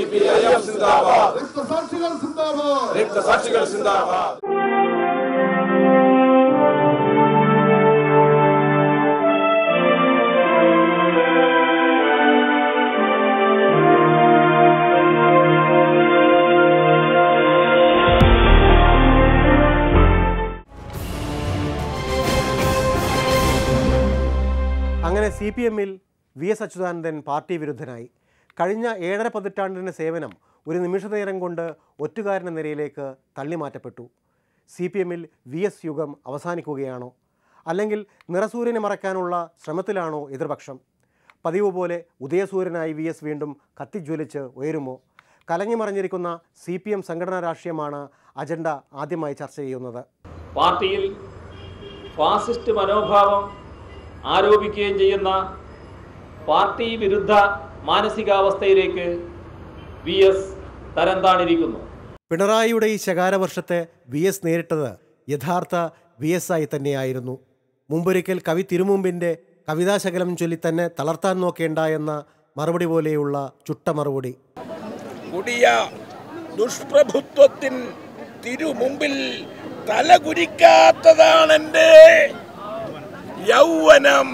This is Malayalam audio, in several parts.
സിപിഐഎം സിന്ദാബാദ് രക്തസാക്ഷികൾ സിന്ദാബാദ് രക്തസാക്ഷികൾ സിന്ദാബാദ് അങ്ങനെ സി പി എമ്മിൽ വി എസ് അച്യുതാനന്ദൻ പാർട്ടി വിരുദ്ധനായി കഴിഞ്ഞ ഏഴര പതിറ്റാണ്ടിൻ്റെ സേവനം ഒരു നിമിഷനേരം കൊണ്ട് ഒറ്റുകാരൻ്റെ നിരയിലേക്ക് തള്ളിമാറ്റപ്പെട്ടു സി പി എമ്മിൽ വി എസ് യുഗം അവസാനിക്കുകയാണോ അല്ലെങ്കിൽ നിറസൂര്യനെ മറയ്ക്കാനുള്ള ശ്രമത്തിലാണോ എതിർപക്ഷം പതിവ് പോലെ ഉദയസൂര്യനായി വി എസ് വീണ്ടും കത്തിജ്വലിച്ച് ഉയരുമോ കലങ്ങി മറിഞ്ഞിരിക്കുന്ന സി പി എം സംഘടനാ രാഷ്ട്രീയമാണ് അജണ്ട ആദ്യമായി ചർച്ച ചെയ്യുന്നത് പാർട്ടിയിൽ ഫാസിസ്റ്റ് മനോഭാവം ആരോപിക്കുകയും ചെയ്യുന്ന പാർട്ടി വിരുദ്ധ മാനസികാവസ്ഥയിലേക്ക് വി എസ് തരം താണിരിക്കുന്നു പിണറായിയുടെ ഈ ശകാരവർഷത്തെ വി എസ് നേരിട്ടത് യഥാർത്ഥ വി എസ് ആയി തന്നെയായിരുന്നു മുമ്പൊരിക്കൽ കവി തിരുമുമ്പിൻ്റെ കവിതാശകലം ചൊല്ലി തന്നെ തളർത്താൻ നോക്കേണ്ട എന്ന മറുപടി പോലെയുള്ള ചുട്ട മറുപടി കൊടിയ ദുഷ്പ്രഭുത്വത്തിൻ തിരുമുമ്പിൽ തലകുരിക്കാത്തതാണെന്റെ യൗവനം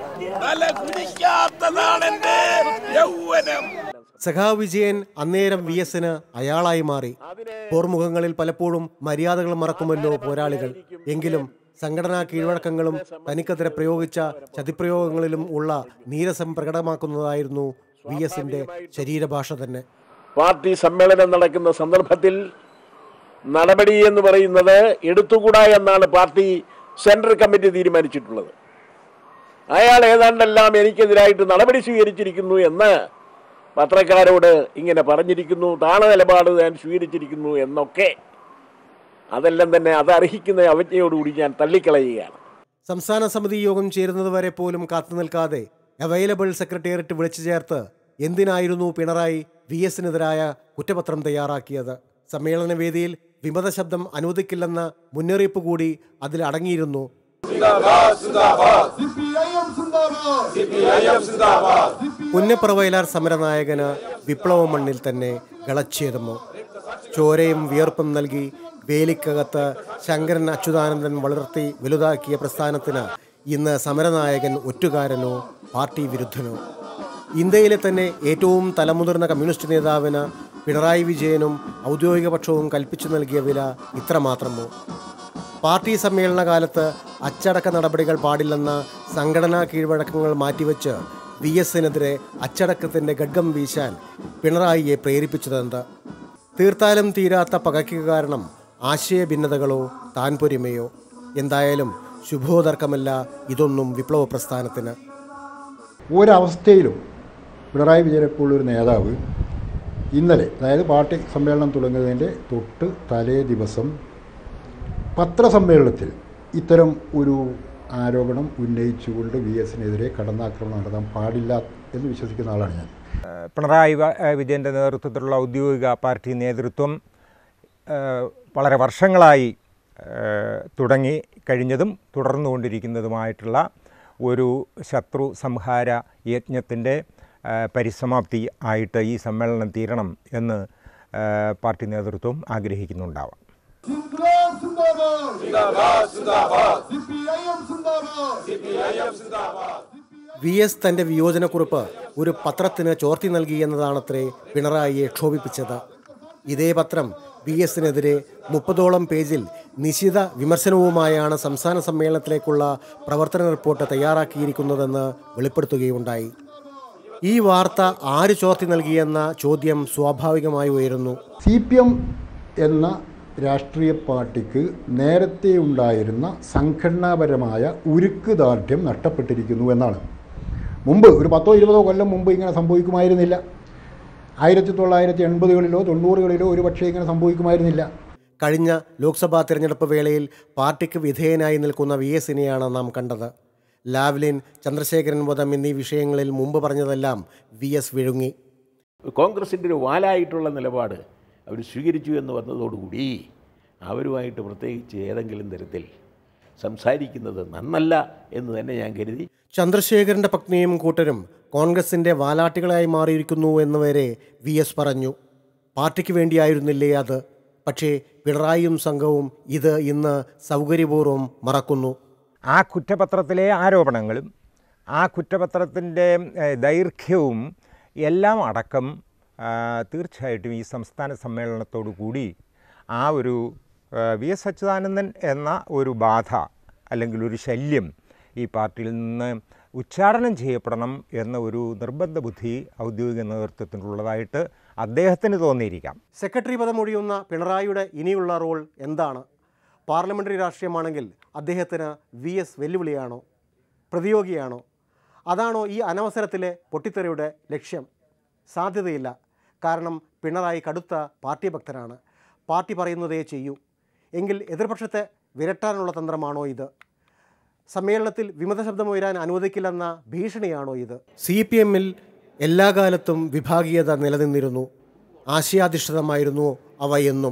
തലകുരിക്കാത്തതാണെന്റെ യൗവനം സഖാവ് വിജയൻ അന്നേരം വി എസിന് അയാളായി മാറി പോർമുഖങ്ങളിൽ പലപ്പോഴും മര്യാദകൾ മറക്കുമല്ലോ പോരാളികൾ എങ്കിലും സംഘടനാ കീഴ്വഴക്കങ്ങളും തനിക്കെതിരെ പ്രയോഗിച്ച ചതിപ്രയോഗങ്ങളിലും ഉള്ള നീരസം പ്രകടമാക്കുന്നതായിരുന്നു വി എസിന്റെ ശരീരഭാഷ തന്നെ പാർട്ടി സമ്മേളനം നടക്കുന്ന സന്ദർഭത്തിൽ നടപടി എന്ന് പറയുന്നത് എടുത്തുകൂടാ എന്നാണ് പാർട്ടി സെൻട്രൽ കമ്മിറ്റി തീരുമാനിച്ചിട്ടുള്ളത് അയാൾ ഏതാണ്ടെല്ലാം എനിക്കെതിരായിട്ട് നടപടി സ്വീകരിച്ചിരിക്കുന്നു എന്ന് പത്രക്കാരോട് ഇങ്ങനെ പറഞ്ഞിരിക്കുന്നു താണ നിലപാട് ഞാൻ സ്വീകരിച്ചിരിക്കുന്നു എന്നൊക്കെ അതെല്ലാം തന്നെ അത് അർഹിക്കുന്ന അവജ്ഞയോടുകൂടി ഞാൻ തള്ളിക്കളയുകയാണ് സംസ്ഥാന സമിതി യോഗം ചേരുന്നതുവരെ പോലും കാത്തു നിൽക്കാതെ അവൈലബിൾ സെക്രട്ടേറിയറ്റ് വിളിച്ചു ചേർത്ത് എന്തിനായിരുന്നു പിണറായി വി എസിനെതിരായ കുറ്റപത്രം തയ്യാറാക്കിയത് സമ്മേളന വേദിയിൽ വിമത ശബ്ദം അനുവദിക്കില്ലെന്ന മുന്നറിയിപ്പ് കൂടി അതിൽ അടങ്ങിയിരുന്നു സിന്ദാബാദ് സിന്ദാബാദ് സിപിഐഎം സിന്ദാബാദ് സിപിഐഎം സിന്ദാബാദ് പുന്നപ്രവയലാർ സമരനായകന് വിപ്ലവ മണ്ണിൽ തന്നെ കളച്ഛേദമോ ചോരയും വിയർപ്പും നൽകി വേലിക്കകത്ത് ശങ്കരൻ അച്യുതാനന്ദൻ വളർത്തി വലുതാക്കിയ പ്രസ്ഥാനത്തിന് ഇന്ന് സമരനായകൻ ഒറ്റുകാരനോ പാർട്ടി വിരുദ്ധനോ ഇന്ത്യയിലെ തന്നെ ഏറ്റവും തലമുതിർന്ന കമ്മ്യൂണിസ്റ്റ് നേതാവിന് പിണറായി വിജയനും ഔദ്യോഗിക പക്ഷവും കൽപ്പിച്ചു നൽകിയ വില ഇത്രമാത്രമോ പാർട്ടി സമ്മേളന കാലത്ത് അച്ചടക്ക നടപടികൾ പാടില്ലെന്ന സംഘടനാ കീഴ്വഴക്കങ്ങൾ മാറ്റിവെച്ച് വി എസിനെതിരെ അച്ചടക്കത്തിൻ്റെ ഖഡ്ഗം വീശാൻ പിണറായിയെ പ്രേരിപ്പിച്ചതെന്ത് തീർത്താലും തീരാത്ത പകയ്ക്ക് കാരണം ആശയഭിന്നതകളോ താൻപൊരിമയോ എന്തായാലും ശുഭോദർക്കമല്ല ഇതൊന്നും വിപ്ലവ പ്രസ്ഥാനത്തിന് ഒരവസ്ഥയിലും പിണറായി വിജയനെപ്പോലുള്ളൊരു നേതാവ് ഇന്നലെ അതായത് പാർട്ടി സമ്മേളനം തുടങ്ങുന്നതിൻ്റെ തൊട്ട് തലേ ദിവസം പത്രസമ്മേളനത്തിൽ ഇത്തരം ഒരു ആരോപണം ഉന്നയിച്ചുകൊണ്ട് വി എസിനെതിരെ കടന്നാക്രമണം നടത്താൻ പാടില്ല എന്ന് വിശ്വസിക്കുന്ന ആളാണ് ഞാൻ പിണറായി വ- ഏഹ് വിജയൻ്റെ നേതൃത്വത്തിലുള്ള ഔദ്യോഗിക പാർട്ടി നേതൃത്വം ഏഹ് വളരെ വർഷങ്ങളായി ഏഹ് തുടങ്ങി കഴിഞ്ഞതും തുടർന്നുകൊണ്ടിരിക്കുന്നതുമായിട്ടുള്ള ഒരു ശത്രു സംഹാര യജ്ഞത്തിൻ്റെ ഏഹ് പരിസമാപ്തി ആയിട്ട് ഈ സമ്മേളനം തീരണം എന്ന് ഏഹ് പാർട്ടി നേതൃത്വം ആഗ്രഹിക്കുന്നുണ്ടാവാം ഇൻക്ലാബ് സിന്ദാബാദ് സിന്ദാബാദ് സിന്ദാബാദ് സിപിഐഎം സിന്ദാബാദ് സിപിഐഎം സിന്ദാബാദ് വി എസ് തൻ്റെ വിയോജനക്കുറിപ്പ് ഒരു പത്രത്തിന് ചോർത്തി നൽകി എന്നതാണത്രേ പിണറായിയെ ക്ഷോഭിപ്പിച്ചത് ഇതേ പത്രം വി എസിനെതിരെ മുപ്പതോളം പേജിൽ നിശിത വിമർശനവുമായാണ് സംസ്ഥാന സമ്മേളനത്തിലേക്കുള്ള പ്രവർത്തന റിപ്പോർട്ട് തയ്യാറാക്കിയിരിക്കുന്നതെന്ന് വെളിപ്പെടുത്തുകയുണ്ടായി ഈ വാർത്ത ആര് ചോർത്തി നൽകിയെന്ന ചോദ്യം സ്വാഭാവികമായി ഉയരുന്നു സി പി എം എന്ന രാഷ്ട്രീയ പാർട്ടിക്ക് നേരത്തെ ഉണ്ടായിരുന്ന സംഘടനാപരമായ ഉരുക്കുദാർഢ്യം നഷ്ടപ്പെട്ടിരിക്കുന്നു എന്നാണ് മുമ്പ് ഒരു പത്തോ ഇരുപതോ കൊല്ലം മുമ്പ് ഇങ്ങനെ സംഭവിക്കുമായിരുന്നില്ല ആയിരത്തി തൊള്ളായിരത്തി എൺപതുകളിലോ തൊണ്ണൂറുകളിലോ ഒരു പക്ഷേ ഇങ്ങനെ സംഭവിക്കുമായിരുന്നില്ല കഴിഞ്ഞ ലോക്സഭാ തിരഞ്ഞെടുപ്പ് വേളയിൽ പാർട്ടിക്ക് വിധേയനായി നിൽക്കുന്ന വി എസിനെയാണ് നാം കണ്ടത് ലാവ്ലിൻ ചന്ദ്രശേഖരൻ വധം എന്നീ വിഷയങ്ങളിൽ മുമ്പ് പറഞ്ഞതെല്ലാം വി എസ് വിഴുങ്ങി കോൺഗ്രസിൻ്റെ ഒരു വാലായിട്ടുള്ള നിലപാട് അവർ സ്വീകരിച്ചു എന്ന് വന്നതോടുകൂടി അവരുമായിട്ട് പ്രത്യേകിച്ച് ഏതെങ്കിലും തരത്തിൽ സംസാരിക്കുന്നത് നന്നല്ല എന്ന് തന്നെ ഞാൻ കരുതി ചന്ദ്രശേഖരന്റെ പത്നിയും കൂട്ടരും കോൺഗ്രസിന്റെ വാലാട്ടികളായി മാറിയിരിക്കുന്നു എന്ന് വരെ വി എസ് പറഞ്ഞു പാർട്ടിക്ക് വേണ്ടിയായിരുന്നില്ലേ അത് പക്ഷേ പിണറായിയും സംഘവും ഇത് ഇന്ന് സൗകര്യപൂർവ്വം മറക്കുന്നു ആ കുറ്റപത്രത്തിലെ ആരോപണങ്ങളും ആ കുറ്റപത്രത്തിൻ്റെ ഏഹ്, ദൈർഘ്യവും എല്ലാം അടക്കം ആ, തീർച്ചയായിട്ടും ഈ സംസ്ഥാന സമ്മേളനത്തോടു കൂടി ആ ഒരു ആ, വി എസ് അച്യുതാനന്ദൻ എന്ന ഒരു ബാധ അല്ലെങ്കിൽ ഒരു ശല്യം ഈ പാർട്ടിയിൽ നിന്ന് ഉച്ചാടനം ചെയ്യപ്പെടണം എന്ന ഒരു നിർബന്ധ ബുദ്ധി ഔദ്യോഗിക നേതൃത്വത്തിനുള്ളതായിട്ട് അദ്ദേഹത്തിന് തോന്നിയിരിക്കാം സെക്രട്ടറി പദം ഒഴിയുന്ന പിണറായിയുടെ ഇനിയുള്ള റോൾ എന്താണ് പാർലമെൻ്ററി രാഷ്ട്രീയമാണെങ്കിൽ അദ്ദേഹത്തിന് വി എസ് വെല്ലുവിളിയാണോ പ്രതിയോഗിയാണോ അതാണോ ഈ അനവസരത്തിലെ പൊട്ടിത്തെറിയുടെ ലക്ഷ്യം സാധ്യതയില്ല കാരണം പിണറായി കടുത്ത പാർട്ടി ഭക്തനാണ് പാർട്ടി പറയുന്നതേ ചെയ്യൂ എങ്കിൽ എതിർപക്ഷത്തെ വിരട്ടാനുള്ള തന്ത്രമാണോ ഇത് സമ്മേളനത്തിൽ വിമത ശബ്ദം ഉയരാൻ അനുവദിക്കില്ലെന്ന ഭീഷണിയാണോ ഇത് സി പി എമ്മിൽ എല്ലാ കാലത്തും വിഭാഗീയത നിലനിന്നിരുന്നു ആശയാധിഷ്ഠിതമായിരുന്നു അവ എന്നും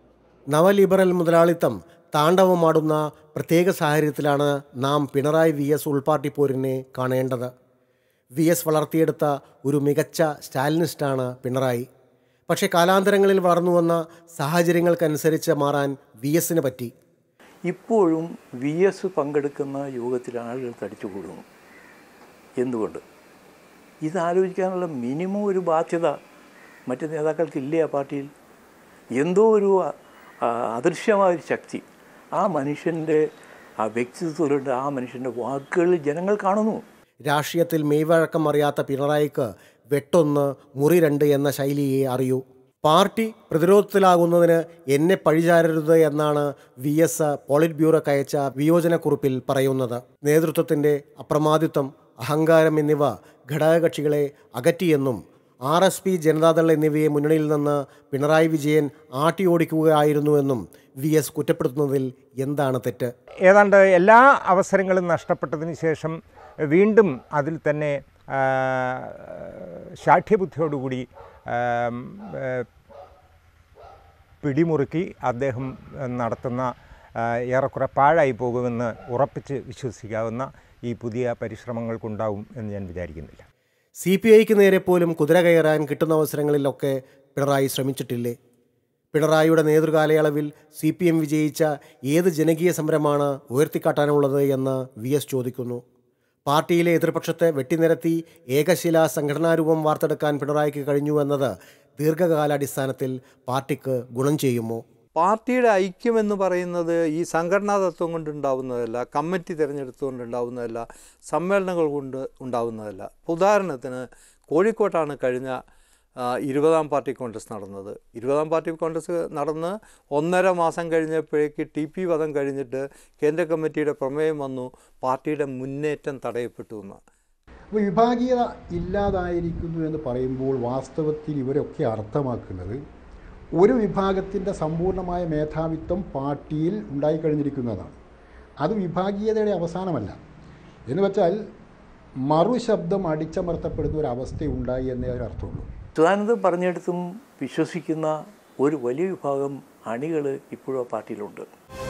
നവലിബറൽ മുതലാളിത്തം താണ്ഡവമാടുന്ന പ്രത്യേക സാഹചര്യത്തിലാണ് നാം പിണറായി വി എസ് ഉൾപാർട്ടി പോരിനെ കാണേണ്ടത് വി എസ് വളർത്തിയെടുത്ത ഒരു മികച്ച സ്റ്റാലിനിസ്റ്റാണ് പിണറായി പക്ഷേ കാലാന്തരങ്ങളിൽ വളർന്നു വന്ന സാഹചര്യങ്ങൾക്കനുസരിച്ച് മാറാൻ വി എസിന് പറ്റി ഇപ്പോഴും വി എസ് പങ്കെടുക്കുന്ന യോഗത്തിൽ ആളുകൾ തടിച്ചുകൂടുന്നു എന്തുകൊണ്ട് ഇതാലോചിക്കാനുള്ള മിനിമം ഒരു ബാധ്യത മറ്റ് നേതാക്കൾക്കില്ലേ ആ പാർട്ടിയിൽ എന്തോ ഒരു ആ, അദൃശ്യമായ ഒരു ശക്തി ആ മനുഷ്യൻ്റെ ആ വ്യക്തിത്വത്തിലുണ്ട് ആ മനുഷ്യൻ്റെ വാക്കുകളിൽ ജനങ്ങൾ കാണുന്നു രാഷ്ട്രീയത്തിൽ മെയ്വഴക്കം അറിയാത്ത പിണറായിക്ക് വെട്ടൊന്ന് മുറി രണ്ട് എന്ന ശൈലിയെ അറിയൂ പാർട്ടി പ്രതിരോധത്തിലാകുന്നതിന് എന്നെ പഴിചാരരുത് എന്നാണ് വി എസ് പോളിറ്റ് ബ്യൂറോക്ക് അയച്ച വിയോജനക്കുറിപ്പിൽ പറയുന്നത് നേതൃത്വത്തിൻ്റെ അപ്രമാദിത്വം അഹങ്കാരം എന്നിവ ഘടകകക്ഷികളെ അകറ്റിയെന്നും ആർ എസ് പി ജനതാദൾ എന്നിവയെ മുന്നണിയിൽ നിന്ന് പിണറായി വിജയൻ ആട്ടിയോടിക്കുകയായിരുന്നുവെന്നും വി എസ് കുറ്റപ്പെടുത്തുന്നതിൽ എന്താണ് തെറ്റ് ഏതാണ്ട് എല്ലാ അവസരങ്ങളും നഷ്ടപ്പെട്ടതിന് ശേഷം വീണ്ടും അതിൽ തന്നെ ആ, ശാഠ്യബുദ്ധിയോടുകൂടി ആം, ഏ, പിടിമുറുക്കി അദ്ദേഹം നടത്തുന്ന ആ, ഏറെക്കുറെ പാഴായി പോകുമെന്ന് ഉറപ്പിച്ച് വിശ്വസിക്കാവുന്ന ഈ പുതിയ പരിശ്രമങ്ങൾക്കുണ്ടാവും എന്ന് ഞാൻ വിചാരിക്കുന്നില്ല സി പി ഐക്ക് നേരെ പോലും കുതിര കയറാൻ കിട്ടുന്ന അവസരങ്ങളിലൊക്കെ പിണറായി ശ്രമിച്ചിട്ടില്ലേ പിണറായിയുടെ നേതൃകാലയളവിൽ സി പി എം വിജയിച്ച ഏത് ജനകീയ സമരമാണ് ഉയർത്തിക്കാട്ടാനുള്ളത് എന്ന് വി എസ് ചോദിക്കുന്നു പാർട്ടിയിലെ എതിർപക്ഷത്തെ വെട്ടിനിരത്തി ഏകശില സംഘടനാരൂപം വാർത്തെടുക്കാൻ പിണറായിക്ക് കഴിഞ്ഞു എന്നത് ദീർഘകാലാടിസ്ഥാനത്തിൽ പാർട്ടിക്ക് ഗുണം ചെയ്യുമോ പാർട്ടിയുടെ ഐക്യം എന്ന് പറയുന്നത് ഈ സംഘടനാ തത്വം കൊണ്ട് ഉണ്ടാവുന്നതല്ല കമ്മിറ്റി തിരഞ്ഞെടുത്തുകൊണ്ട് ഉണ്ടാവുന്നതല്ല സമ്മേളനങ്ങൾ കൊണ്ട് ഉണ്ടാവുന്നതല്ല ഇപ്പൊ ഉദാഹരണത്തിന് കോഴിക്കോട്ടാണ് കഴിഞ്ഞ ആ, ഇരുപതാം പാർട്ടി കോൺഗ്രസ് നടന്നത് ഇരുപതാം പാർട്ടി കോൺഗ്രസ് നടന്ന് ഒന്നര മാസം കഴിഞ്ഞപ്പോഴേക്ക് ടി പി വധം കഴിഞ്ഞിട്ട് കേന്ദ്ര കമ്മിറ്റിയുടെ പ്രമേയം വന്നു പാർട്ടിയുടെ മുന്നേറ്റം തടയപ്പെട്ടു എന്ന് അപ്പോൾ വിഭാഗീയത ഇല്ലാതായിരിക്കുന്നു എന്ന് പറയുമ്പോൾ വാസ്തവത്തിൽ ഇവരൊക്കെ അർത്ഥമാക്കുന്നത് ഒരു വിഭാഗത്തിൻ്റെ സമ്പൂർണ്ണമായ മേധാവിത്വം പാർട്ടിയിൽ ഉണ്ടായിക്കഴിഞ്ഞിരിക്കുന്നതാണ് അത് വിഭാഗീയതയുടെ അവസാനമല്ല എന്ന് വെച്ചാൽ മറുശബ്ദം അടിച്ചമർത്തപ്പെടുന്ന ഒരു അവസ്ഥ ഉണ്ടായി എന്നേ അതിനർത്ഥമുള്ളൂ സുധാനന്ദൻ പറഞ്ഞെടുത്തും വിശ്വസിക്കുന്ന ഒരു വലിയ വിഭാഗം അണികൾ ഇപ്പോഴും ആ പാർട്ടിയിലുണ്ട്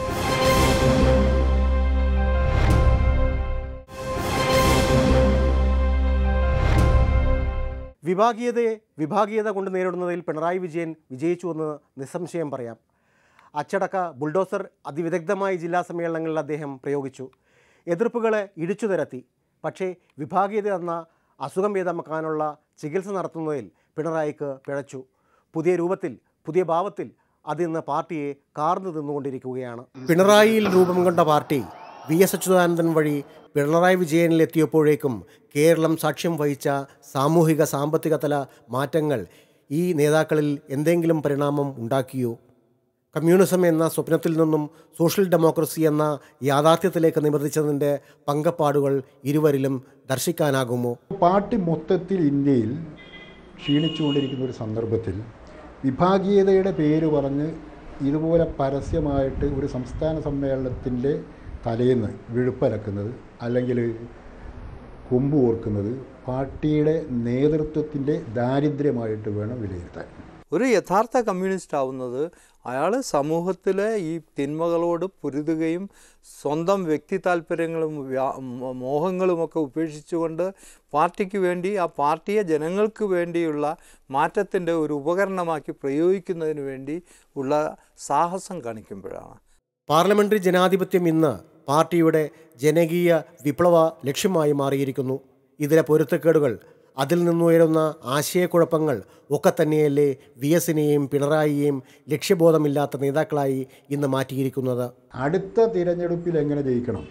വിഭാഗീയതയെ വിഭാഗീയത കൊണ്ട് നേരിടുന്നതിൽ പിണറായി വിജയൻ വിജയിച്ചുവെന്ന് നിസ്സംശയം പറയാം അച്ചടക്ക ബുൾഡോസർ അതിവിദഗ്ധമായി ജില്ലാ സമ്മേളനങ്ങളിൽ അദ്ദേഹം പ്രയോഗിച്ചു എതിർപ്പുകളെ ഇടിച്ചു നിരത്തി പക്ഷേ വിഭാഗീയത എന്ന അസുഖം ഭേദമാക്കാനുള്ള ചികിത്സ നടത്തുന്നതിൽ പിണറായിക്ക് പിഴച്ചു പുതിയ രൂപത്തിൽ പുതിയ ഭാവത്തിൽ അതിന്ന് പാർട്ടിയെ കാർന്നു തിന്നുകൊണ്ടിരിക്കുകയാണ് പിണറായിയിൽ രൂപം കൊണ്ട പാർട്ടി വി എസ് അച്യുതാനന്ദൻ വഴി പിണറായി വിജയനിലെത്തിയപ്പോഴേക്കും കേരളം സാക്ഷ്യം വഹിച്ച സാമൂഹിക സാമ്പത്തിക തല മാറ്റങ്ങൾ ഈ നേതാക്കളിൽ എന്തെങ്കിലും പരിണാമം ഉണ്ടാക്കിയോ കമ്മ്യൂണിസം എന്ന സ്വപ്നത്തിൽ നിന്നും സോഷ്യൽ ഡെമോക്രസി എന്ന യാഥാർത്ഥ്യത്തിലേക്ക് നിബന്ധിച്ചതിൻ്റെ പങ്കപ്പാടുകൾ ഇരുവരിലും ദർശിക്കാനാകുമോ പാർട്ടി മൊത്തത്തിൽ ഇന്ത്യയിൽ ക്ഷീണിച്ചുകൊണ്ടിരിക്കുന്ന ഒരു സന്ദർഭത്തിൽ വിഭാഗീയതയുടെ പേര് പറഞ്ഞ് ഇതുപോലെ പരസ്യമായിട്ട് ഒരു സംസ്ഥാന സമ്മേളനത്തിൻ്റെ തലേന്ന് വിഴുപ്പലക്കുന്നത് അല്ലെങ്കിൽ കൊമ്പ് ഓർക്കുന്നത് പാർട്ടിയുടെ നേതൃത്വത്തിൻ്റെ ദാരിദ്ര്യമായിട്ട് വേണം വിലയിരുത്താൻ ഒരു യഥാർത്ഥ കമ്മ്യൂണിസ്റ്റ് ആവുന്നത് അയാൾ സമൂഹത്തിലെ ഈ തിന്മകളോട് പൊരുതുകയും സ്വന്തം വ്യക്തി താല്പര്യങ്ങളും വ്യാ- മോ- മോഹങ്ങളുമൊക്കെ ഉപേക്ഷിച്ചുകൊണ്ട് പാർട്ടിക്ക് വേണ്ടി ആ പാർട്ടിയെ ജനങ്ങൾക്ക് വേണ്ടിയുള്ള മാറ്റത്തിൻ്റെ ഒരു ഉപകരണമാക്കി പ്രയോഗിക്കുന്നതിന് വേണ്ടി ഉള്ള സാഹസം കാണിക്കുമ്പോഴാണ് പാർലമെന്ററി ജനാധിപത്യം ഇന്ന് പാർട്ടിയുടെ ജനകീയ വിപ്ലവ ലക്ഷ്യമായി മാറിയിരിക്കുന്നു ഇതിലെ പൊരുത്തക്കേടുകൾ അതിൽ നിന്നുയരുന്ന ആശയക്കുഴപ്പങ്ങൾ ഒക്കെ തന്നെയല്ലേ വി എസിനെയും പിണറായിയെയും ലക്ഷ്യബോധമില്ലാത്ത നേതാക്കളായി ഇന്ന് മാറ്റിയിരിക്കുന്നത് അടുത്ത തിരഞ്ഞെടുപ്പിൽ എങ്ങനെ ജയിക്കണം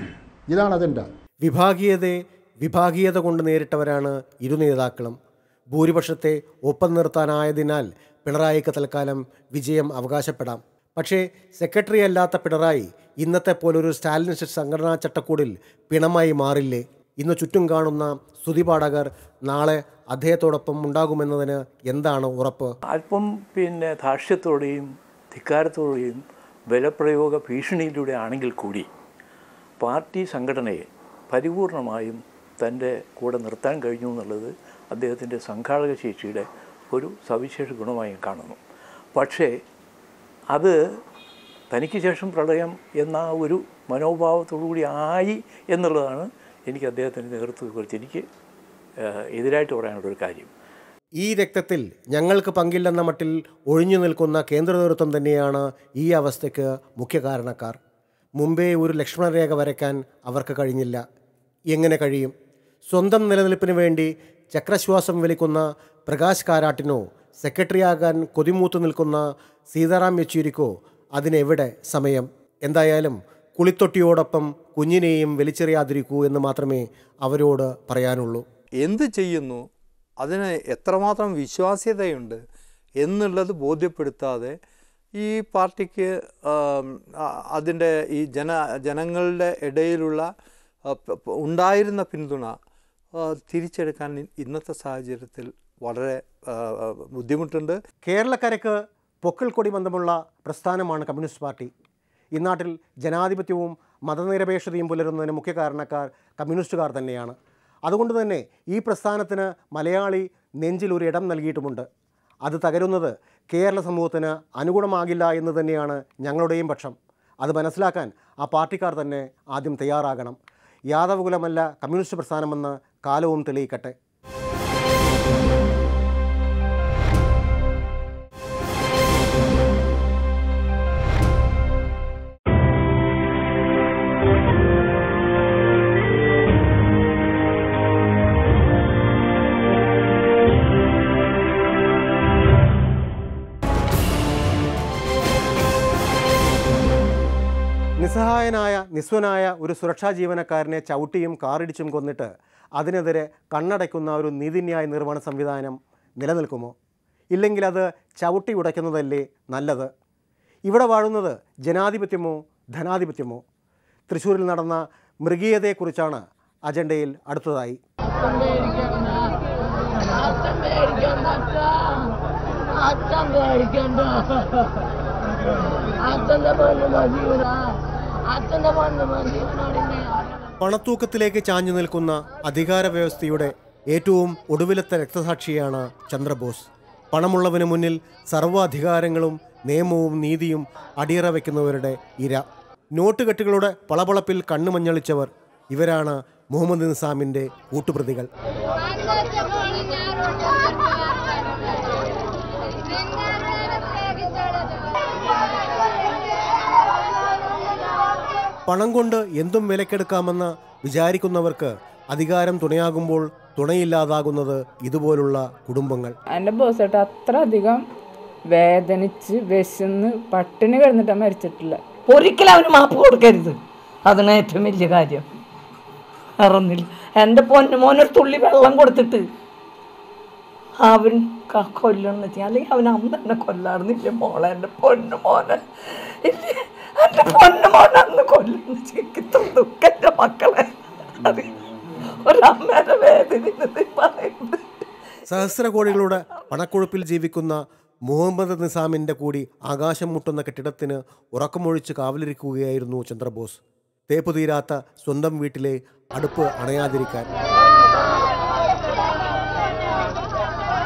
ഇതാണ് അജണ്ട വിഭാഗീയതയെ വിഭാഗീയത കൊണ്ട് നേരിട്ടവരാണ് ഇരു നേതാക്കളും ഭൂരിപക്ഷത്തെ ഒപ്പം നിർത്താനായതിനാൽ പിണറായിക്ക് തൽക്കാലം വിജയം അവകാശപ്പെടാം പക്ഷേ സെക്രട്ടറി അല്ലാത്ത പിണറായി ഇന്നത്തെ പോലൊരു സ്റ്റാലിനിസ്റ്റ് സംഘടനാ ചട്ടക്കൂടിൽ പിണമായി മാറില്ലേ ഇന്ന് ചുറ്റും കാണുന്ന സ്തുതിപാഠകർ നാളെ അദ്ദേഹത്തോടൊപ്പം ഉണ്ടാകുമെന്നതിന് എന്താണ് ഉറപ്പ് അല്പം പിന്നെ ധാർഷ്ട്യത്തോടെയും ധിക്കാരത്തോടെയും ബലപ്രയോഗ ഭീഷണിയിലൂടെ ആണെങ്കിൽ കൂടി പാർട്ടി സംഘടനയെ പരിപൂർണമായും തൻ്റെ കൂടെ നിർത്താൻ കഴിഞ്ഞു എന്നുള്ളത് അദ്ദേഹത്തിൻ്റെ സംഘാടക ശേഷിയുടെ ഒരു സവിശേഷ ഗുണമായി കാണുന്നു പക്ഷേ അത് തനിക്ക് ശേഷം പ്രളയം എന്ന ആ ഒരു മനോഭാവത്തോടു കൂടി ആയി എന്നുള്ളതാണ് എനിക്ക് അദ്ദേഹത്തിൻ്റെ നേതൃത്വത്തെക്കുറിച്ച് എനിക്ക് ഏഹ്, എതിരായിട്ട് പറയാനുള്ള ഒരു കാര്യം ഈ രക്തത്തിൽ ഞങ്ങൾക്ക് പങ്കില്ലെന്ന മട്ടിൽ ഒഴിഞ്ഞു നിൽക്കുന്ന കേന്ദ്ര നേതൃത്വം തന്നെയാണ് ഈ അവസ്ഥയ്ക്ക് മുഖ്യ കാരണക്കാർ മുമ്പേ ഒരു ലക്ഷ്മണരേഖ വരയ്ക്കാൻ അവർക്ക് കഴിഞ്ഞില്ല എങ്ങനെ കഴിയും സ്വന്തം നിലനിൽപ്പിന് വേണ്ടി ചക്രശ്വാസം വലിക്കുന്ന പ്രകാശ് കാരാട്ടിനോ സെക്രട്ടറിയാകാൻ കൊതിമൂത്ത് നിൽക്കുന്ന സീതാറാം യെച്ചൂരിക്കോ അതിനെവിടെ സമയം എന്തായാലും കുളിത്തൊട്ടിയോടൊപ്പം കുഞ്ഞിനെയും വലിച്ചെറിയാതിരിക്കൂ എന്ന് മാത്രമേ അവരോട് പറയാനുള്ളൂ എന്ത് ചെയ്യുന്നു അതിന് എത്രമാത്രം വിശ്വാസ്യതയുണ്ട് എന്നുള്ളത് ബോധ്യപ്പെടുത്താതെ ഈ പാർട്ടിക്ക് ആം, ആ- അതിൻ്റെ ഈ ജന ജനങ്ങളുടെ ഇടയിലുള്ള ആ, പ- പ- ഉണ്ടായിരുന്ന പിന്തുണ ആ, തിരിച്ചെടുക്കാൻ ഇ- ഇന്നത്തെ സാഹചര്യത്തിൽ വളരെ ആ, ആ, ബുദ്ധിമുട്ടുണ്ട് കേരളക്കരയ്ക്ക് പൊക്കിൾ കൊടി ബന്ധമുള്ള പ്രസ്ഥാനമാണ് കമ്മ്യൂണിസ്റ്റ് പാർട്ടി ഇന്നാട്ടിൽ ജനാധിപത്യവും മതനിരപേക്ഷതയും പുലരുന്നതിന് മുഖ്യ കാരണക്കാർ കമ്മ്യൂണിസ്റ്റുകാർ തന്നെയാണ് അതുകൊണ്ട് തന്നെ ഈ പ്രസ്ഥാനത്തിന് മലയാളി നെഞ്ചിൽ ഒരു ഇടം നൽകിയിട്ടുമുണ്ട് അത് തകരുന്നത് കേരള സമൂഹത്തിന് അനുഗുണമാകില്ല എന്ന് തന്നെയാണ് ഞങ്ങളുടെയും പക്ഷം അത് മനസ്സിലാക്കാൻ ആ പാർട്ടിക്കാർ തന്നെ ആദ്യം തയ്യാറാകണം യാദവകുലമല്ല കമ്മ്യൂണിസ്റ്റ് പ്രസ്ഥാനമെന്ന് കാലവും തെളിയിക്കട്ടെ നിസ്സഹായനായ നിസ്വനായ ഒരു സുരക്ഷാ ജീവനക്കാരനെ ചവിട്ടിയും കാറിടിച്ചും കൊന്നിട്ട് അതിനെതിരെ കണ്ണടയ്ക്കുന്ന ഒരു നീതിന്യായ നിർവഹണ സംവിധാനം നിലനിൽക്കുമോ ഇല്ലെങ്കിൽ അത് ചവിട്ടി ഉടയ്ക്കുന്നതല്ലേ നല്ലത് ഇവിടെ വാഴുന്നത് ജനാധിപത്യമോ ധനാധിപത്യമോ തൃശ്ശൂരിൽ നടന്ന മൃഗീയതയെക്കുറിച്ചാണ് അജണ്ടയിൽ അടുത്തതായി അച്ഛൻ പേടിക്കണ്ട അച്ഛൻ പേടിക്കണ്ട അച്ഛൻ്റെ പെണ്ണ് മതിയൂല അച്ഛൻ്റെ പെണ്ണ് മതിയൂലോടിനെ പണത്തൂക്കത്തിലേക്ക് ചാഞ്ഞു നിൽക്കുന്ന അധികാര വ്യവസ്ഥയുടെ ഏറ്റവും ഒടുവിലത്തെ രക്തസാക്ഷിയാണ് ചന്ദ്രബോസ് പണമുള്ളവന് മുന്നിൽ സർവ്വ അധികാരങ്ങളും നിയമവും നീതിയും അടിയറ വയ്ക്കുന്നവരുടെ ഇര നോട്ടുകെട്ടുകളുടെ പളപളപ്പിൽ കണ്ണുമഞ്ഞളിച്ചവർ ഇവരാണ് മുഹമ്മദ് നിസാമിൻ്റെ കൂട്ടുപ്രതികൾ പണം കൊണ്ട് എന്തും വിലക്കെടുക്കാമെന്ന് വിചാരിക്കുന്നവർക്ക് അധികാരം തുണയാകുമ്പോൾ തുണയില്ലാതാകുന്നത് ഇതുപോലുള്ള കുടുംബങ്ങൾ എൻ്റെ ബോസേട്ട അത്ര അധികം വേദനിച്ച് വിശന്ന് പട്ടിണി കിടന്നിട്ടാ മരിച്ചിട്ടില്ല ഒരിക്കലും അവന് മാപ്പ് കൊടുക്കരുത് അതാണ് ഏറ്റവും വലിയ കാര്യം ഇറന്നില്ല എൻ്റെ പൊന്നു മോനൊരു തുള്ളി വെള്ളം കൊടുത്തിട്ട് അവൻ ക- കൊല്ലണം വെച്ചാൽ അല്ലെങ്കിൽ അവൻ അന്ന് തന്നെ കൊല്ലാറുന്നില്ല മോളെ എൻ്റെ പൊന്നു മോനെ ഇല്ല, എൻ്റെ പൊന്നു മോനെ അന്ന് കൊല്ലണം ചിക്കിത്തും ദുഃഖം എൻ്റെ മക്കളെ അത് ഒരമ്മേടെ വേദന ഇത് പറയുന്നത് സഹസ്ര കോടികളുടെ പണക്കൊഴുപ്പിൽ ജീവിക്കുന്ന മുഹമ്മദ് നിസാമിൻ്റെ കൂടി ആകാശം മുട്ടുന്ന കെട്ടിടത്തിന് ഉറക്കമൊഴിച്ച് കാവലിരിക്കുകയായിരുന്നു ചന്ദ്രബോസ് തേപ്പ് തീരാത്ത സ്വന്തം വീട്ടിലെ അടുപ്പ് അണയാതിരിക്കാൻ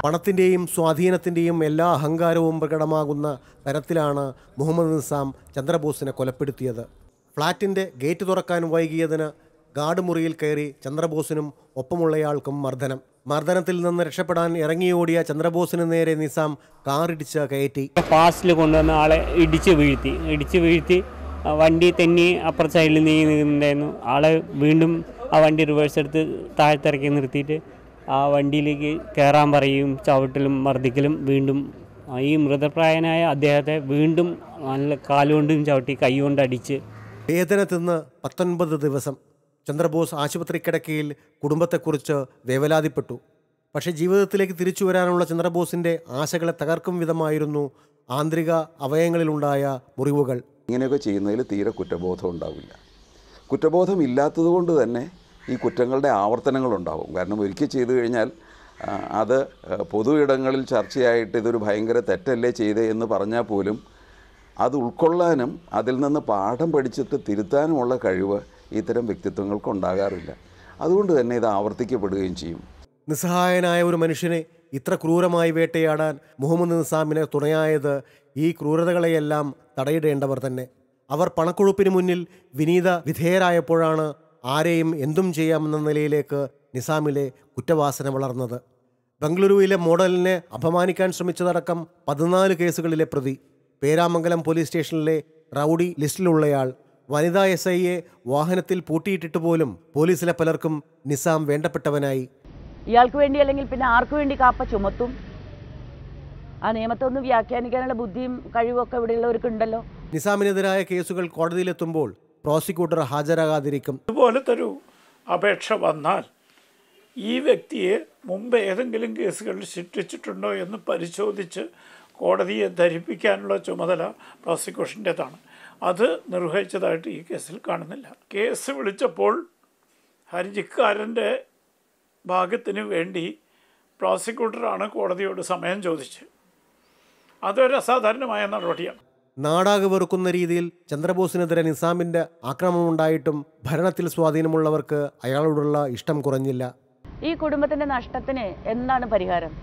പണത്തിൻ്റെയും സ്വാധീനത്തിൻ്റെയും എല്ലാ അഹങ്കാരവും പ്രകടമാകുന്ന തരത്തിലാണ് മുഹമ്മദ് നിസാം ചന്ദ്രബോസിനെ കൊലപ്പെടുത്തിയത് ഫ്ളാറ്റിൻ്റെ ഗേറ്റ് തുറക്കാൻ വൈകിയതിന് ഗാർഡ് മുറിയിൽ കയറി ചന്ദ്രബോസിനും ഒപ്പമുള്ളയാൾക്കും മർദ്ദനം മർദ്ദനത്തിൽ നിന്ന് രക്ഷപ്പെടാൻ ഇറങ്ങിയോടിയ ചന്ദ്രബോസിന് നേരെ നിസാം കാറിടിച്ച് കയറ്റി പാസ്റ്റിൽ കൊണ്ടുവന്ന ആളെ ഇടിച്ച് വീഴ്ത്തി ഇടിച്ച് വീഴ്ത്തി ആ വണ്ടി തെന്നി അപ്പുറ സൈഡിൽ നീങ്ങി നിൽക്കുന്നുണ്ടായിരുന്നു ആളെ വീണ്ടും ആ വണ്ടി റിവേഴ്സ് എടുത്ത് താഴത്തിറക്കി നിർത്തിയിട്ട് ആ വണ്ടിയിലേക്ക് കയറാൻ പറയും ചവിട്ടലും മർദ്ദിക്കലും വീണ്ടും ആ ഈ മൃതപ്രായനായ അദ്ദേഹത്തെ വീണ്ടും നല്ല കാലുകൊണ്ടും ചവിട്ടി കൈ കൊണ്ട് അടിച്ച് വേദന തിന്ന് പത്തൊൻപത് ദിവസം ചന്ദ്രബോസ് ആശുപത്രി കിടക്കയിൽ കുടുംബത്തെക്കുറിച്ച് വേവലാതിപ്പെട്ടു പക്ഷേ ജീവിതത്തിലേക്ക് തിരിച്ചു വരാനുള്ള ചന്ദ്രബോസിൻ്റെ ആശകളെ തകർക്കും വിധമായിരുന്നു ആന്തരിക അവയവങ്ങളിലുണ്ടായ മുറിവുകൾ ഇങ്ങനെയൊക്കെ ചെയ്യുന്നതിൽ തീരെ കുറ്റബോധം ഉണ്ടാവില്ല കുറ്റബോധം ഇല്ലാത്തതുകൊണ്ട് തന്നെ ഈ കുറ്റങ്ങളുടെ ആവർത്തനങ്ങളുണ്ടാവും കാരണം ഒരിക്കൽ ചെയ്തു കഴിഞ്ഞാൽ ആ, അത് ആ, പൊതു ഇടങ്ങളിൽ ചർച്ചയായിട്ട് ഇതൊരു ഭയങ്കര തെറ്റല്ലേ ചെയ്തേ എന്ന് പറഞ്ഞാൽ പോലും അത് ഉൾക്കൊള്ളാനും അതിൽ നിന്ന് പാഠം പഠിച്ചിട്ട് തിരുത്താനുമുള്ള കഴിവ് ഇത്തരം വ്യക്തിത്വങ്ങൾക്ക് ഉണ്ടാകാറില്ല അതുകൊണ്ട് തന്നെ ഇത് ആവർത്തിക്കപ്പെടുകയും ചെയ്യും നിസ്സഹായനായ ഒരു മനുഷ്യനെ ഇത്ര ക്രൂരമായി വേട്ടയാടാൻ മുഹമ്മദ് നിസാമിന് തുണയായത് ഈ ക്രൂരതകളെയെല്ലാം തടയിടേണ്ടവർ തന്നെ അവർ പണക്കൊഴുപ്പിന് മുന്നിൽ വിനീത വിധേയരായപ്പോഴാണ് ആരെയും എന്തും ചെയ്യാമെന്ന നിലയിലേക്ക് നിസാമിലെ കുറ്റവാസന വളർന്നത് ബംഗളൂരുവിലെ മോഡലിനെ അപമാനിക്കാൻ ശ്രമിച്ചതടക്കം പതിനാല് കേസുകളിലെ പ്രതി പേരാമംഗലം പോലീസ് സ്റ്റേഷനിലെ റൗഡി ലിസ്റ്റിലുള്ളയാൾ വനിതാ എസ് ഐയെ വാഹനത്തിൽ പൂട്ടിയിട്ടിട്ട് പോലും പോലീസിലെ പലർക്കും നിസാം വേണ്ടപ്പെട്ടവനായി ഇയാൾക്ക് വേണ്ടി അല്ലെങ്കിൽ പിന്നെ ആർക്ക് വേണ്ടി കാപ്പ ചുമത്തും ആ നിയമത്തെ ഒന്ന് വ്യാഖ്യാനിക്കാനുള്ള ബുദ്ധിയും കഴിവൊക്കെ ഇവിടെയുള്ളവർക്ക് ഉണ്ടല്ലോ നിസാമിനെതിരായ കേസുകൾ കോടതിയിലെത്തുമ്പോൾ പ്രോസിക്യൂട്ടർ ഹാജരാകാതിരിക്കും ഇതുപോലത്തെ ഒരു അപേക്ഷ വന്നാൽ ഈ വ്യക്തിയെ മുമ്പ് ഏതെങ്കിലും കേസുകളിൽ ശിക്ഷിച്ചിട്ടുണ്ടോ എന്ന് പരിശോധിച്ച് കോടതിയെ ധരിപ്പിക്കാനുള്ള ചുമതല പ്രോസിക്യൂഷൻ്റേതാണ് അത് നിർവഹിച്ചതായിട്ട് ഈ കേസിൽ കാണുന്നില്ല കേസ് വിളിച്ചപ്പോൾ ഹർജിക്കാരൻ്റെ ഭാഗത്തിന് വേണ്ടി പ്രോസിക്യൂട്ടറാണ് കോടതിയോട് സമയം ചോദിച്ചത് അതൊരു അസാധാരണമായ നടപടിയാണ് നാടാകെ വെറുക്കുന്ന രീതിയിൽ ചന്ദ്രബോസിനെതിരെ നിസാമിന്റെ ആക്രമണമുണ്ടായിട്ടും ഭരണത്തിൽ സ്വാധീനമുള്ളവർക്ക് അയാളോടുള്ള ഇഷ്ടം കുറഞ്ഞില്ല ഈ കുടുംബത്തിന്റെ നഷ്ടത്തിന് എന്താണ് പരിഹാരം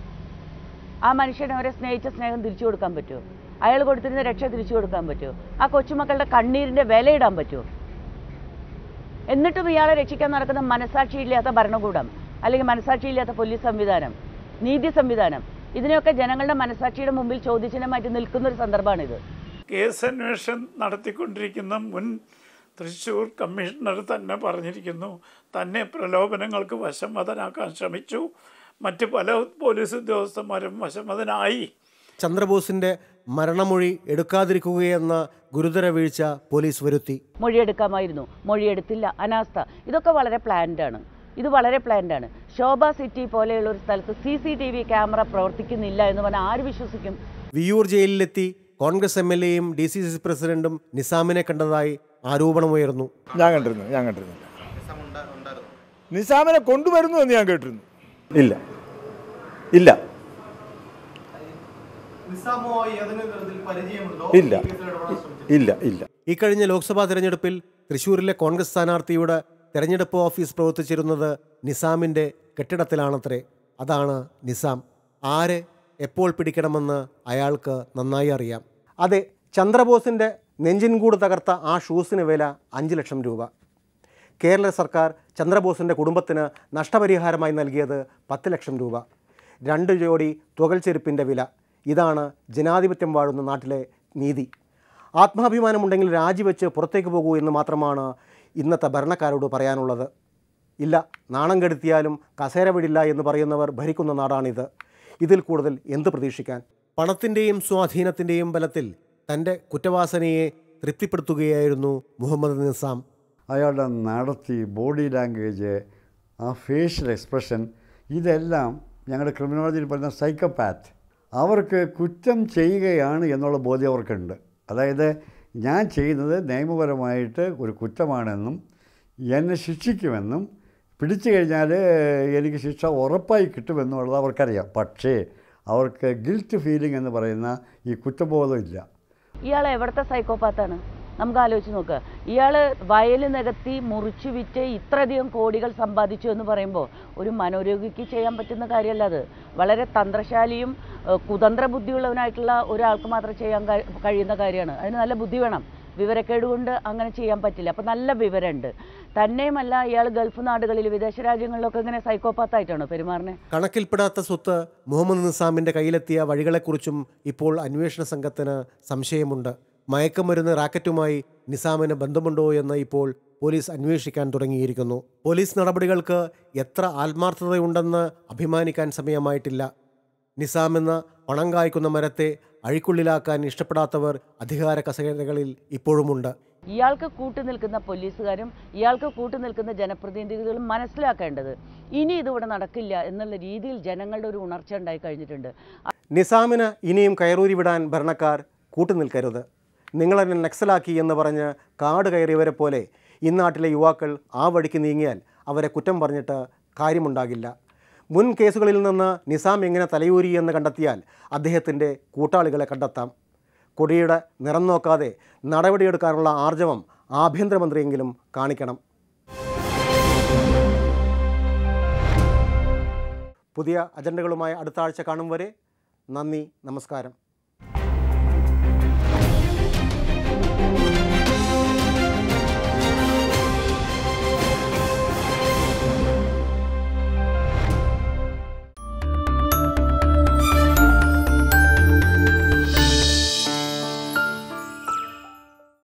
ആ മനുഷ്യനെ അവരെ സ്നേഹിച്ച സ്നേഹം തിരിച്ചു കൊടുക്കാൻ പറ്റുമോ അയാൾ കൊടുത്തിരുന്ന രക്ഷ തിരിച്ചു കൊടുക്കാൻ പറ്റുമോ ആ കൊച്ചുമക്കളുടെ കണ്ണീരിന്റെ വിലയിടാൻ പറ്റുമോ എന്നിട്ടും ഇയാളെ രക്ഷിക്കാൻ നടക്കുന്ന മനസാക്ഷിയില്ലാത്ത ഭരണകൂടം അല്ലെങ്കിൽ മനസാക്ഷിയില്ലാത്ത പോലീസ് സംവിധാനം നീതി സംവിധാനം ഇതിനെയൊക്കെ ജനങ്ങളുടെ മനസാക്ഷിയുടെ മുമ്പിൽ ചോദിച്ചിനെ മാറ്റി നിൽക്കുന്ന ഒരു സന്ദർഭമാണിത് കേസ് അന്വേഷണം നടത്തിക്കൊണ്ടിരിക്കുന്ന മുൻ തൃശ്ശൂർ കമ്മീഷണർ തന്നെ പറഞ്ഞിരിക്കുന്നു തന്നെ പ്രലോഭനങ്ങൾക്ക് വശംവദനാക്കാൻ ശ്രമിച്ചു മറ്റ് പല പോലീസ് ഉദ്യോഗസ്ഥന്മാരും വശംവദനായി ചന്ദ്രബോസിന്റെ മരണമൊഴി എടുക്കാതിരിക്കുകയെന്ന ഗുരുതര വീഴ്ച പോലീസ് വരുത്തി മൊഴിയെടുക്കാമായിരുന്നു മൊഴിയെടുത്തില്ല അനാസ്ഥ ഇതൊക്കെ വളരെ പ്ലാൻഡ് ആണ് ഇത് വളരെ പ്ലാൻഡ് ആണ് ശോഭ സിറ്റി പോലെയുള്ള ഒരു സ്ഥലത്ത് C C T V camera പ്രവർത്തിക്കുന്നില്ല എന്ന് പറഞ്ഞാൽ ആര് വിശ്വസിക്കും വിയൂർ ജയിലിലെത്തി കോൺഗ്രസ് എം എൽ എയും ഡി സി സി പ്രസിഡന്റും നിസാമിനെ കണ്ടതായി ആരോപണമുയർന്നു ഞാൻ കണ്ടിരുന്നു ഞാൻ കണ്ടിരുന്നില്ല നിസാമിനെ കൊണ്ടുവരുന്നു എന്ന് ഞാൻ കേട്ടിരുന്നു ഇല്ല ഇല്ല ഇല്ല ഇല്ല ഇല്ല ഇക്കഴിഞ്ഞ ലോക്സഭാ തെരഞ്ഞെടുപ്പിൽ തൃശൂരിലെ കോൺഗ്രസ് സ്ഥാനാർത്ഥിയുടെ തെരഞ്ഞെടുപ്പ് ഓഫീസ് പ്രവർത്തിച്ചിരുന്നത് നിസാമിൻ്റെ കെട്ടിടത്തിലാണത്രേ അതാണ് നിസാം ആരെ എപ്പോൾ പിടിക്കണമെന്ന് അയാൾക്ക് നന്നായി അറിയാം അതെ ചന്ദ്രബോസിൻ്റെ നെഞ്ചിൻകൂട് തകർത്ത ആ ഷൂസിന് വില അഞ്ച് ലക്ഷം രൂപ കേരള സർക്കാർ ചന്ദ്രബോസിൻ്റെ കുടുംബത്തിന് നഷ്ടപരിഹാരമായി നൽകിയത് പത്ത് ലക്ഷം രൂപ രണ്ട് ജോഡി തുകൽ ചെരുപ്പിൻ്റെ വില ഇതാണ് ജനാധിപത്യം വാഴുന്ന നാട്ടിലെ നീതി ആത്മാഭിമാനമുണ്ടെങ്കിൽ രാജിവെച്ച് പുറത്തേക്ക് പോകൂ എന്ന് മാത്രമാണ് ഇന്നത്തെ ഭരണക്കാരോട് പറയാനുള്ളത് ഇല്ല നാണം കെടുത്തിയാലും കസേര വിടില്ല എന്ന് പറയുന്നവർ ഭരിക്കുന്ന നാടാണിത് ഇതിൽ കൂടുതൽ എന്ത് പ്രതീക്ഷിക്കാൻ പണത്തിൻ്റെയും സ്വാധീനത്തിൻ്റെയും ബലത്തിൽ തൻ്റെ കുറ്റവാസനയെ തൃപ്തിപ്പെടുത്തുകയായിരുന്നു മുഹമ്മദ് നിസാം അയാളുടെ നടത്തി ബോഡി ലാംഗ്വേജ് ആ ഫേഷ്യൽ എക്സ്പ്രഷൻ ഇതെല്ലാം ഞങ്ങളുടെ ക്രിമിനോളജിയിൽ പറയുന്ന സൈക്കോപാത്ത് അവർക്ക് കുറ്റം ചെയ്യുകയാണ് എന്നുള്ള ബോധ്യം അവർക്കുണ്ട് അതായത് ഞാൻ ചെയ്യുന്നത് നിയമപരമായിട്ട് ഒരു കുറ്റമാണെന്നും എന്നെ ശിക്ഷിക്കുമെന്നും പിടിച്ചു കഴിഞ്ഞാൽ എനിക്ക് ശിക്ഷ ഉറപ്പായി കിട്ടുമെന്നുള്ളത് അവർക്കറിയാം പക്ഷേ അവർക്ക് ഗിൽറ്റ് ഫീലിംഗ് എന്ന് പറയുന്ന ഈ കുറ്റബോധം ഇല്ല ഇയാൾ എവിടുത്തെ സൈക്കോപാത്താണ് നമുക്ക് ആലോചിച്ച് നോക്കുക ഇയാൾ വയൽ നികത്തി മുറിച്ചു വിറ്റ് ഇത്രയധികം കോടികൾ സമ്പാദിച്ചു എന്ന് പറയുമ്പോൾ ഒരു മനോരോഗിക്ക് ചെയ്യാൻ പറ്റുന്ന കാര്യമല്ല അത് വളരെ തന്ത്രശാലിയും ഏഹ്, കുതന്ത്ര ബുദ്ധിയുള്ളവനായിട്ടുള്ള ഒരാൾക്ക് മാത്രം ചെയ്യാൻ കഴി- കഴിയുന്ന കാര്യമാണ് അതിന് നല്ല ബുദ്ധി വേണം വിവരക്കേട് കൊണ്ട് അങ്ങനെ ചെയ്യാൻ പറ്റില്ല അപ്പം നല്ല വിവരമുണ്ട് തന്നെയുമല്ല ഇയാൾ ഗൾഫ് നാടുകളിൽ വിദേശ രാജ്യങ്ങളിലൊക്കെ ഇങ്ങനെ സൈക്കോപാത്തായിട്ടാണോ പെരുമാറുന്നത് കണക്കിൽപ്പെടാത്ത സ്വത്ത് മുഹമ്മദ് നിസാമിൻ്റെ കയ്യിലെത്തിയ വഴികളെക്കുറിച്ചും ഇപ്പോൾ അന്വേഷണ സംഘത്തിന് സംശയമുണ്ട് മയക്കുമരുന്ന് റാക്കറ്റുമായി നിസാമിന് ബന്ധമുണ്ടോ എന്ന് ഇപ്പോൾ പോലീസ് അന്വേഷിക്കാൻ തുടങ്ങിയിരിക്കുന്നു പോലീസ് നടപടികൾക്ക് എത്ര ആത്മാർത്ഥതയുണ്ടെന്ന് അഭിമാനിക്കാൻ സമയമായിട്ടില്ല നിസാം എന്ന പണം കായ്ക്കുന്ന മരത്തെ അഴിക്കുള്ളിലാക്കാൻ ഇഷ്ടപ്പെടാത്തവർ അധികാര കസേരകളിൽ ഇപ്പോഴുമുണ്ട് ഇയാൾക്ക് കൂട്ടു നിൽക്കുന്ന പോലീസുകാരും ഇയാൾക്ക് കൂട്ടു നിൽക്കുന്ന ജനപ്രതിനിധികളും മനസ്സിലാക്കേണ്ടത് ഇനി ഇതിവിടെ നടക്കില്ല എന്നുള്ള രീതിയിൽ ജനങ്ങളുടെ ഒരു ഉണർച്ച ഉണ്ടായി കഴിഞ്ഞിട്ടുണ്ട് നിസാമിന് ഇനിയും കയറൂരി വിടാൻ ഭരണക്കാർ കൂട്ടുനിൽക്കരുത് നിങ്ങളെന്നെ നക്സലാക്കി എന്ന് പറഞ്ഞ് കാട് കയറിയവരെ പോലെ ഇന്നാട്ടിലെ യുവാക്കൾ ആ വഴിക്ക് നീങ്ങിയാൽ അവരെ കുറ്റം പറഞ്ഞിട്ട് കാര്യമുണ്ടാകില്ല മുൻ കേസുകളിൽ നിന്ന് നിസാം എങ്ങനെ തലയൂരി എന്ന് കണ്ടെത്തിയാൽ അദ്ദേഹത്തിൻ്റെ കൂട്ടാളികളെ കണ്ടെത്താം കൊടിയുടെ നിറം നോക്കാതെ നടപടിയെടുക്കാനുള്ള ആർജവം ആഭ്യന്തരമന്ത്രിയെങ്കിലും കാണിക്കണം പുതിയ അജണ്ടകളുമായി അടുത്ത ആഴ്ച കാണും വരെ നന്ദി നമസ്കാരം